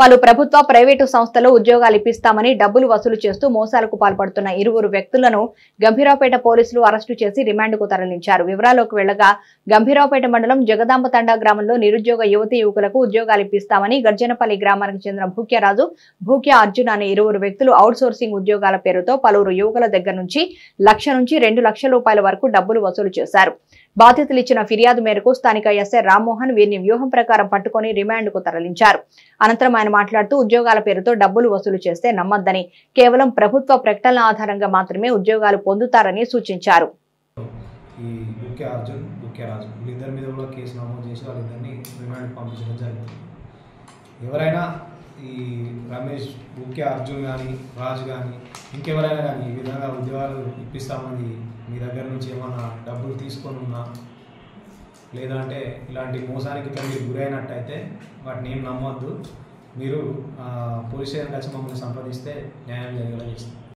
పలు ప్రభుత్వ ప్రైవేటు సంస్థలు ఉద్యోగాలు ఇప్పిస్తామని డబ్బులు వసూలు చేస్తూ మోసాలకు పాల్పడుతున్న ఇరువురు వ్యక్తులను గంభీరావుపేట పోలీసులు అరెస్టు చేసి రిమాండ్కు తరలించారు వివరాల్లోకి వెళ్లగా గంభీరావుపేట మండలం జగదాంబ తండా గ్రామంలో నిరుద్యోగ యువతి యువకులకు ఉద్యోగాలు ఇప్పిస్తామని గర్జనపల్లి గ్రామానికి చెందిన భూక్యరాజు భూక్య అర్జున్ అనే ఇరువురు వ్యక్తులు అవుట్ సోర్సింగ్ ఉద్యోగాల పేరుతో పలువురు యువకుల దగ్గర నుంచి లక్ష నుంచి రెండు లక్షల రూపాయల వరకు డబ్బులు వసూలు చేశారు బాధితులు ఇచ్చిన ఫిర్యాదు మేరకు స్థానిక ఎస్ఐ రామ్మోహన్ వీరిని వ్యూహం ప్రకారం పట్టుకుని రిమాండ్కు తరలించారు అనంతరం ఆయన మాట్లాడుతూ ఉద్యోగాల పేరుతో డబ్బులు వసూలు చేస్తే నమ్మద్దని కేవలం ప్రభుత్వ ప్రకటనల ఆధారంగా మాత్రమే ఉద్యోగాలు పొందుతారని సూచించారు ఈ బుక్కే అర్జున్ బుక్కే రాజు వీళ్ళిద్దరి మీద కూడా కేసు నమోదు చేసి వాళ్ళిద్దరిని రిమాండ్ పంపించడం జరిగింది ఎవరైనా ఈ రమేష్ బుక్కే అర్జున్ కానీ రాజు కానీ ఇంకెవరైనా కానీ ఈ విధంగా ఉద్యోగాలు ఇప్పిస్తామని మీ దగ్గర నుంచి ఏమైనా డబ్బులు తీసుకొని ఉన్నా లేదంటే ఇలాంటి మోసానికి తల్లి గురైనట్టయితే వాటిని ఏం నమ్మొద్దు మీరు ఆ, పోలీస్ స్టేషన్కి వచ్చి మమ్మల్ని సంప్రదిస్తే న్యాయం జరిగేలా చేస్తాం